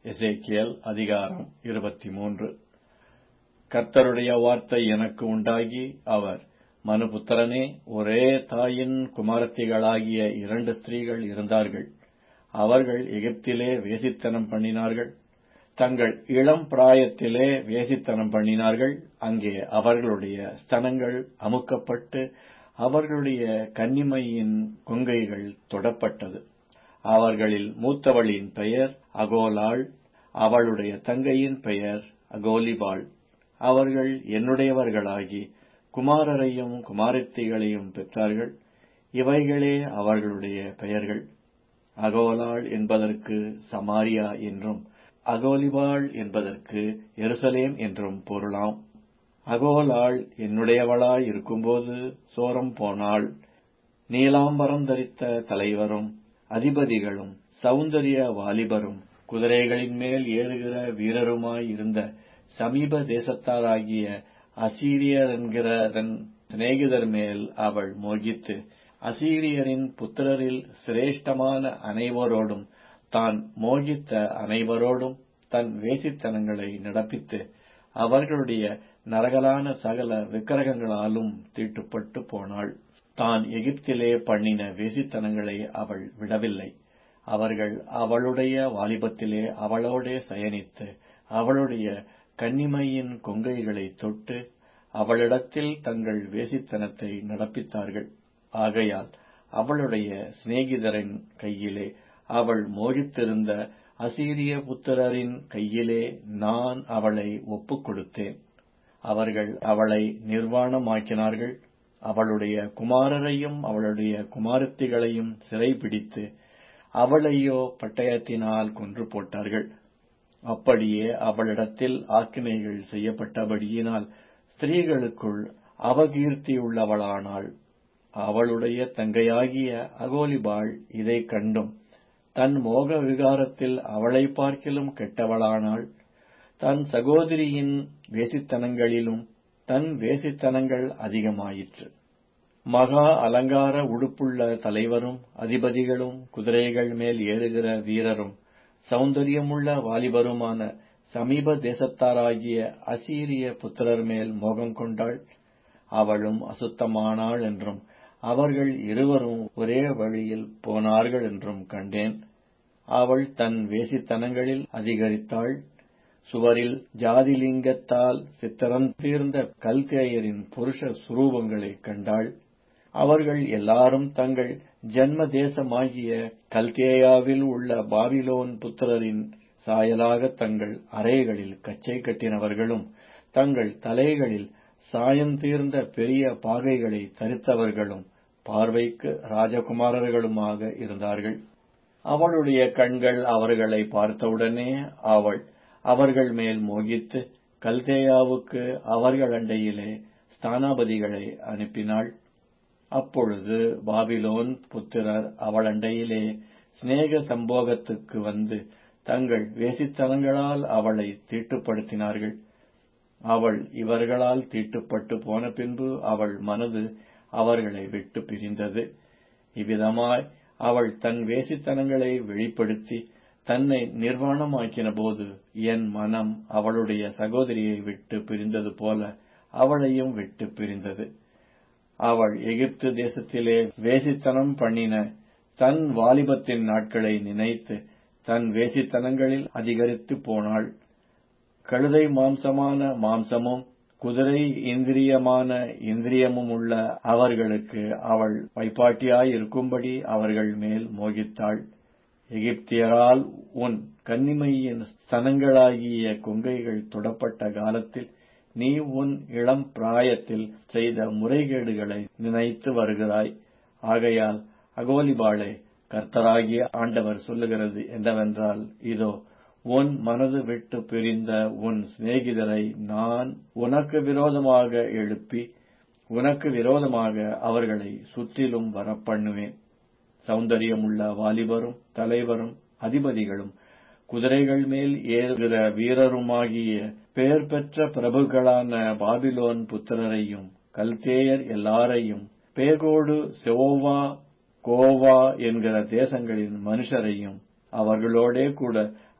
எசேக்கியேல் அதிகாரம் இருபத்திமூன்று கர்த்தருடைய வார்த்தை எனக்கு உண்டாகி அவர் மனுபுத்திரனே ஒரே தாயின் குமாரத்திகளாகிய இரண்டு ஸ்திரீகள் இருந்தார்கள் அவர்கள் எகிப்திலே வேசித்தனம் பண்ணினார்கள் தங்கள் இளம் பிராயத்திலே வேசித்தனம் பண்ணினார்கள் அங்கே அவர்களுடைய ஸ்தனங்கள் அமுக்கப்பட்டு அவர்களுடைய கன்னிமையின் கொங்கைகள் தொடப்பட்டது அவர்களில் மூத்தவளின் பெயர் அகோலாள் அவளுடைய தங்கையின் பெயர் அகோலிபாள் அவர்கள் என்னுடையவர்களாகி குமாரரையும் குமாரத்திகளையும் பெற்றார்கள் இவைகளே அவர்களுடைய பெயர்கள் அகோலாள் என்பதற்கு சமாரியா என்றும் அகோலிபாள் என்பதற்கு எருசலேம் என்றும் பொருளாம் அகோலாள் என்னுடையவளாய் இருக்கும்போது சோரம் போனாள் நீலாம்பரம் தரித்த தலைவரும் அதிபதிகளும் சௌந்தரிய வாலிபரும் குதிரைகளின் மேல் ஏறுகிற வீரருமாய் இருந்த சமீப தேசத்தாராகிய அசீரியர் என்கிற தன் சிநேகிதர் மேல் அவள் மோகித்து அசீரியரின் புத்திரரில் சிரேஷ்டமான அனைவரோடும் தான் மோகித்த அனைவரோடும் தன் வேசித்தனங்களை நடப்பித்து அவர்களுடைய நரகலான சகல விக்கிரகங்களாலும் தீட்டுப்பட்டு போனாள் தான் எகிப்திலே பண்ணின வேசித்தனங்களை அவள் விடவில்லை அவர்கள் அவளுடைய வாலிபத்திலே அவளோடே சயனித்து அவளுடைய கன்னிமையின் கொங்கைகளை தொட்டு அவளிடத்தில் தங்கள் வேசித்தனத்தை நடப்பித்தார்கள் ஆகையால் அவளுடைய சிநேகிதரின் கையிலே அவள் மோகித்திருந்த அசீரிய புத்திரரின் கையிலே நான் அவளை ஒப்புக் கொடுத்தேன் அவர்கள் அவளை நிர்வாணமாக்கினார்கள் அவளுடைய குமாரரையும் அவளுடைய குமாரத்திகளையும் சிறைபிடித்து அவளையோ பட்டயத்தினால் கொன்று போட்டார்கள் அப்படியே அவளிடத்தில் ஆக்கினைகள் செய்யப்பட்டபடியினால் ஸ்திரீகளுக்குள் அவகீர்த்தியுள்ளவளானாள் அவளுடைய தங்கையாகிய அகோலிபாள் இதை கண்டும் தன் மோக விகாரத்தில் அவளை பார்க்கிலும் கெட்டவளானாள் தன் சகோதரியின் வேசித்தனங்களிலும் தன் வேசித்தனங்கள் அதிகமாயிற்று மகா அலங்கார உடுப்புள்ள தலைவரும் அதிபதிகளும் குதிரைகள் மேல் ஏறுகிற வீரரும் சௌந்தரியமுள்ள வாலிபருமான சமீப தேசத்தாராகிய அசீரிய புத்திரர் மேல் மோகம் கொண்டாள் அவளும் அசுத்தமானாள் என்றும் அவர்கள் இருவரும் ஒரே வழியில் போனார்கள் என்றும் கண்டேன் அவள் தன் வேசித்தனங்களில் அதிகரித்தாள் சுவரில் ஜாதிலிங்கத்தால் சித்திரம் தீர்ந்த கல்தேயரின் புருஷ சுரூபங்களைக் கண்டாள் அவர்கள் எல்லாரும் தங்கள் ஜன்ம தேசமாகிய கல்தேயாவில் உள்ள பாபிலோன் புத்திரரின் சாயலாக தங்கள் அறைகளில் கச்சை கட்டினவர்களும் தங்கள் தலைகளில் சாயம் தீர்ந்த பெரிய பாகைகளை தரித்தவர்களும் பார்வைக்கு ராஜகுமாரர்களுமாக இருந்தார்கள் அவளுடைய கண்கள் அவர்களை பார்த்தவுடனே அவள் அவர்கள் மேல் மோகித்து கல்தேயாவுக்கு அவர்கள் அண்டையிலே ஸ்தானாபதிகளை அனுப்பினாள் அப்பொழுது பாபிலோன் புத்திரர் அவள் அண்டையிலே சிநேக சம்போகத்துக்கு வந்து தங்கள் வேசித்தனங்களால் அவளை தீட்டுப்படுத்தினார்கள் அவள் இவர்களால் தீட்டுப்பட்டு போன பின்பு அவள் மனது அவர்களை விட்டு பிரிந்தது இவ்விதமாய் அவள் தன் வேசித்தனங்களை வெளிப்படுத்தி தன்னை நிர்வாணமாக்கின போது என் மனம் அவளுடைய சகோதரியை விட்டு பிரிந்தது போல அவளையும் விட்டு பிரிந்தது அவள் எகிப்து தேசத்திலே வேசித்தனம் பண்ணின தன் வாலிபத்தின் நாட்களை நினைத்து தன் வேசித்தனங்களில் அதிகரித்து போனாள் கழுதை மாம்சமான மாம்சமும் குதிரை இந்திரியமான இந்திரியமும் உள்ள அவர்களுக்கு அவள் வைப்பாட்டியாயிருக்கும்படி அவர்கள் மேல் மோகித்தாள் எகிப்தியரால் உன் கன்னிமையின் ஸ்தனங்களாகிய கொங்கைகள் தொடப்பட்ட காலத்தில் நீ உன் இளம் பிராயத்தில் செய்த முறைகேடுகளை நினைத்து வருகிறாய் ஆகையால் அகோலிபாளே கர்த்தராகிய ஆண்டவர் சொல்லுகிறது என்னவென்றால் இதோ உன் மனது விட்டு பிரிந்த உன் சிநேகிதரை நான் உனக்கு விரோதமாக எழுப்பி உனக்கு விரோதமாக அவர்களை சுற்றிலும் வரப்பண்ணுவேன் சௌந்தரியமுள்ள வாலிபரும் தலைவரும் அதிபதிகளும் குதிரைகள் மேல் ஏறுகிற வீரருமாகிய பெயர் பெற்ற பிரபுக்களான பாபிலோன் புத்திரரையும் கல்தேயர் எல்லாரையும் பேகோடு செவோவா கோவா என்கிற தேசங்களின் மனுஷரையும் அவர்களோடே கூட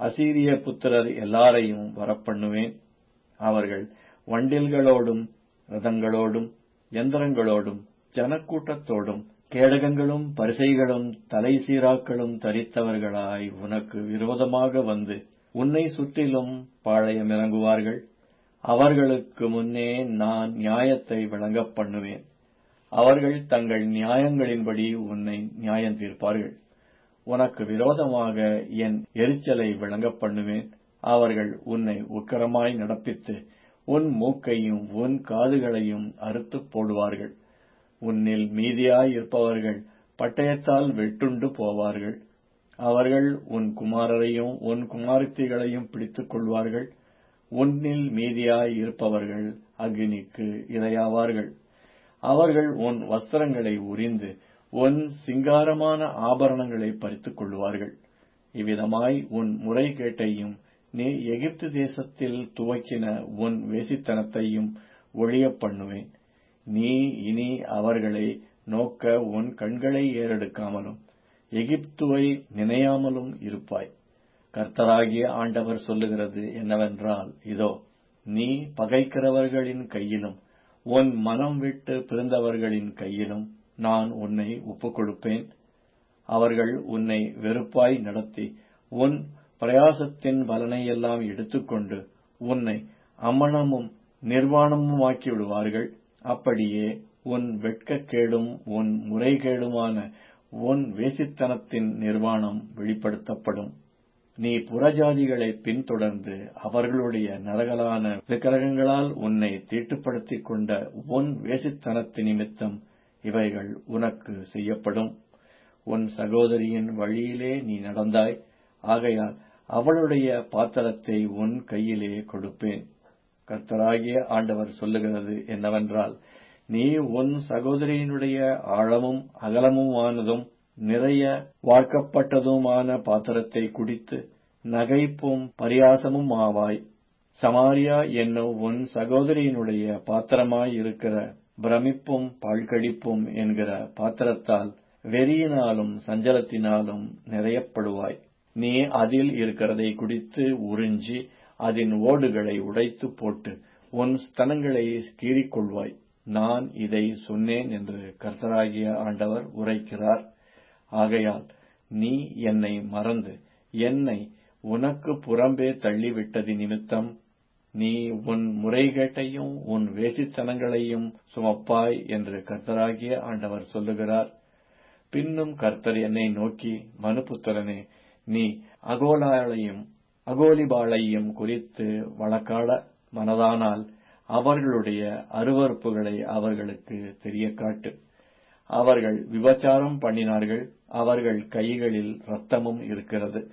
அசீரிய புத்திரர் எல்லாரையும் வரப்பண்ணுவேன் அவர்கள் வண்டில்களோடும் ரதங்களோடும் எந்திரங்களோடும் ஜனக்கூட்டத்தோடும் கேடகங்களும் பரிசைகளும் தலை சீராக்களும் தரித்தவர்களாய் உனக்கு விரோதமாக வந்து உன்னை சுற்றிலும் பாளையமிறங்குவார்கள் அவர்களுக்கு முன்னே நான் நியாயத்தை விளங்கப் பண்ணுவேன் அவர்கள் தங்கள் நியாயங்களின்படி உன்னை நியாயம் தீர்ப்பார்கள் உனக்கு விரோதமாக என் எரிச்சலை விளங்கப் பண்ணுவேன் அவர்கள் உன்னை உக்கரமாய் நடப்பித்து உன் மூக்கையும் உன் காதுகளையும் அறுத்துப் போடுவார்கள் உன்னில் மீதியாய் இருப்பவர்கள் பட்டயத்தால் வெட்டுண்டு போவார்கள் அவர்கள் உன் குமாரரையும் உன் குமாரத்திகளையும் பிடித்துக் கொள்வார்கள் உன்னில் மீதியாய் இருப்பவர்கள் அக்னிக்கு இரையாவார்கள் அவர்கள் உன் வஸ்திரங்களை உரிந்து உன் சிங்காரமான ஆபரணங்களை பறித்துக் கொள்வார்கள் இவ்விதமாய் உன் முறைகேட்டையும் நீ எகிப்து தேசத்தில் துவக்கின உன் வேசித்தனத்தையும் ஒழியப் பண்ணுவேன் நீ இனி அவர்களை நோக்க உன் கண்களை ஏறெடுக்காமலும் எகிப்துவை நினையாமலும் இருப்பாய் கர்த்தராகிய ஆண்டவர் சொல்லுகிறது என்னவென்றால் இதோ நீ பகைக்கிறவர்களின் கையிலும் உன் மனம் விட்டு பிறந்தவர்களின் கையிலும் நான் உன்னை ஒப்புக் கொடுப்பேன் அவர்கள் உன்னை வெறுப்பாய் நடத்தி உன் பிரயாசத்தின் பலனையெல்லாம் எடுத்துக்கொண்டு உன்னை அம்மணமும் நிர்வாணமுமாக்கி விடுவார்கள் அப்படியே உன் வெட்கக்கேடும் உன் முறைகேடுமான உன் வேசித்தனத்தின் நிர்வாணம் வெளிப்படுத்தப்படும் நீ புறஜாதிகளை பின்தொடர்ந்து அவர்களுடைய நரகலான விக்கிரகங்களால் உன்னை தீட்டுப்படுத்திக் கொண்ட உன் வேசித்தனத்து நிமித்தம் இவைகள் உனக்கு செய்யப்படும் உன் சகோதரியின் வழியிலே நீ நடந்தாய் ஆகையால் அவளுடைய பாத்திரத்தை உன் கையிலே கொடுப்பேன் கர்த்தராகிய ஆண்டவர் சொல்லுகிறது என்னவென்றால் நீ உன் சகோதரியினுடைய ஆழமும் அகலமுமானதும் நிறைய வார்க்கப்பட்டதுமான பாத்திரத்தை குடித்து நகைப்பும் பரியாசமும் ஆவாய் சமாரியா என்னும் உன் சகோதரியினுடைய பாத்திரமாய் இருக்கிற பிரமிப்பும் பாழ்கடிப்பும் என்கிற பாத்திரத்தால் வெறியினாலும் சஞ்சலத்தினாலும் நிறையப்படுவாய் நீ அதில் இருக்கிறதை குடித்து உறிஞ்சி அதன் ஓடுகளை உடைத்து போட்டு உன் ஸ்தனங்களை கீறிக்கொள்வாய் நான் இதை சொன்னேன் என்று கர்த்தராகிய ஆண்டவர் உரைக்கிறார் ஆகையால் நீ என்னை மறந்து என்னை உனக்கு புறம்பே தள்ளிவிட்டது நிமித்தம் நீ உன் முறைகேட்டையும் உன் வேசித்தனங்களையும் சுமப்பாய் என்று கர்த்தராகிய ஆண்டவர் சொல்லுகிறார் பின்னும் கர்த்தர் என்னை நோக்கி மனுபுத்திரனே நீ அகோலாளையும் அகோலிபாளையும் குறித்து வழக்காட மனதானால் அவர்களுடைய அருவறுப்புகளை அவர்களுக்கு தெரிய காட்டு அவர்கள் விபச்சாரம் பண்ணினார்கள் அவர்கள் கைகளில் இரத்தமும் இருக்கிறது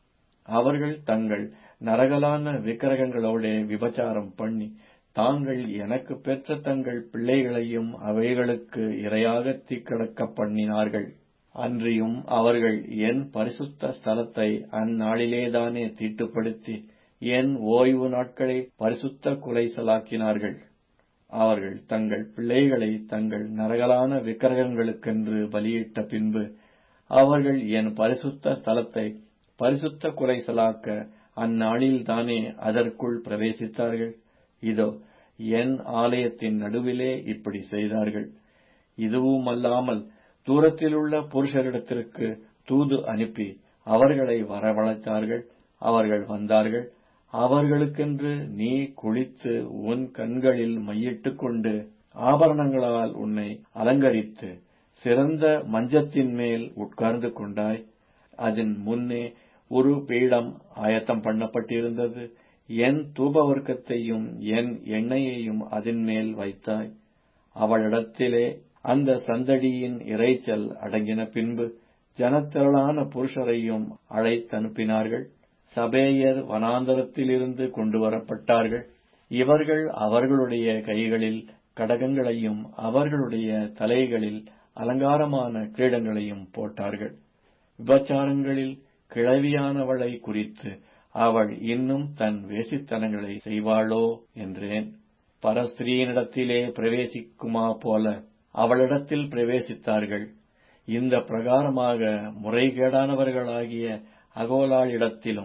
அவர்கள் தங்கள் நரகலான விக்கிரகங்களோட விபச்சாரம் பண்ணி தாங்கள் எனக்கு பெற்ற தங்கள் பிள்ளைகளையும் அவைகளுக்கு இரையாக தீக்கடக்க பண்ணினார்கள் அன்றியும் அவர்கள் என் பரிசுத்த ஸ்தலத்தை அந்நாளிலேதானே தீட்டுப்படுத்தி என் ஓய்வு நாட்களை பரிசுத்த குலைசலாக்கினார்கள் அவர்கள் தங்கள் பிள்ளைகளை தங்கள் நரகலான விக்கிரகங்களுக்கென்று பலியிட்ட பின்பு அவர்கள் என் பரிசுத்த ஸ்தலத்தை பரிசுத்த குலைசலாக்க அந்நாளில்தானே அதற்குள் பிரவேசித்தார்கள் இதோ என் ஆலயத்தின் நடுவிலே இப்படி செய்தார்கள் இதுவுமல்லாமல் தூரத்திலுள்ள புருஷரிடத்திற்கு தூது அனுப்பி அவர்களை வரவழைத்தார்கள் அவர்கள் வந்தார்கள் அவர்களுக்கென்று நீ குளித்து உன் கண்களில் மையிட்டுக் கொண்டு ஆபரணங்களால் உன்னை அலங்கரித்து சிறந்த மஞ்சத்தின் மேல் உட்கார்ந்து கொண்டாய் அதன் முன்னே ஒரு பீடம் ஆயத்தம் பண்ணப்பட்டிருந்தது என் தூபவர்க்கத்தையும் என் எண்ணெயையும் அதன் மேல் வைத்தாய் அவளிடத்திலே அந்த சந்தடியின் இறைச்சல் அடங்கின பின்பு ஜனத்திரளான புருஷரையும் அழைத்தனுப்பினார்கள் சபேயர் வனாந்தரத்திலிருந்து கொண்டு வரப்பட்டார்கள் இவர்கள் அவர்களுடைய கைகளில் கடகங்களையும் அவர்களுடைய தலைகளில் அலங்காரமான கிரீடங்களையும் போட்டார்கள் விபச்சாரங்களில் கிழவியானவளை குறித்து அவள் இன்னும் தன் வேசித்தனங்களை செய்வாளோ என்றேன் பரஸ்திரீனிடத்திலே பிரவேசிக்குமா போல அவளிடத்தில் பிரவேசித்தார்கள் இந்த பிரகாரமாக முறைகேடானவர்களாகிய அகோலாளிடத்திலும்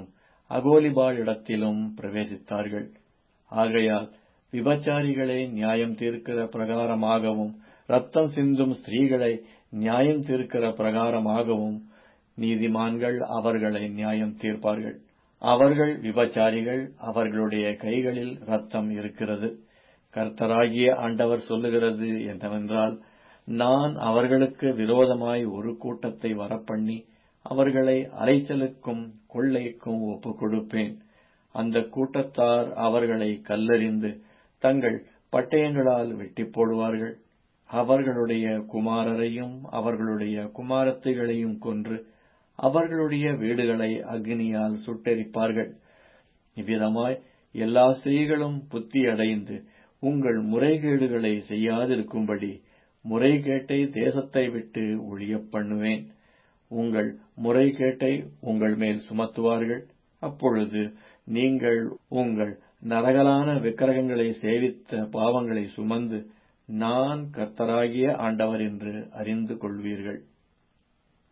அகோலிபாளிடத்திலும் பிரவேசித்தார்கள் ஆகையால் விபச்சாரிகளை நியாயம் தீர்க்கிற பிரகாரமாகவும் ரத்தம் சிந்தும் ஸ்திரீகளை நியாயம் தீர்க்கிற பிரகாரமாகவும் நீதிமான்கள் அவர்களை நியாயம் தீர்ப்பார்கள் அவர்கள் விபச்சாரிகள் அவர்களுடைய கைகளில் ரத்தம் இருக்கிறது கர்த்தராகிய ஆண்டவர் சொல்லுகிறது என்னவென்றால் நான் அவர்களுக்கு விரோதமாய் ஒரு கூட்டத்தை வரப்பண்ணி அவர்களை அலைச்சலுக்கும் கொள்ளைக்கும் ஒப்புக் கொடுப்பேன் அந்த கூட்டத்தார் அவர்களை கல்லறிந்து தங்கள் பட்டயங்களால் வெட்டி போடுவார்கள் அவர்களுடைய குமாரரையும் அவர்களுடைய குமாரத்தைகளையும் கொன்று அவர்களுடைய வீடுகளை அக்னியால் சுட்டெரிப்பார்கள் இவ்விதமாய் எல்லா ஸ்திரீகளும் புத்தியடைந்து உங்கள் முறைகேடுகளை செய்யாதிருக்கும்படி முறைகேட்டை தேசத்தை விட்டு ஒழியப் பண்ணுவேன் உங்கள் முறைகேட்டை உங்கள் மேல் சுமத்துவார்கள் அப்பொழுது நீங்கள் உங்கள் நரகலான விக்கிரகங்களை சேவித்த பாவங்களை சுமந்து நான் கர்த்தராகிய ஆண்டவர் என்று அறிந்து கொள்வீர்கள்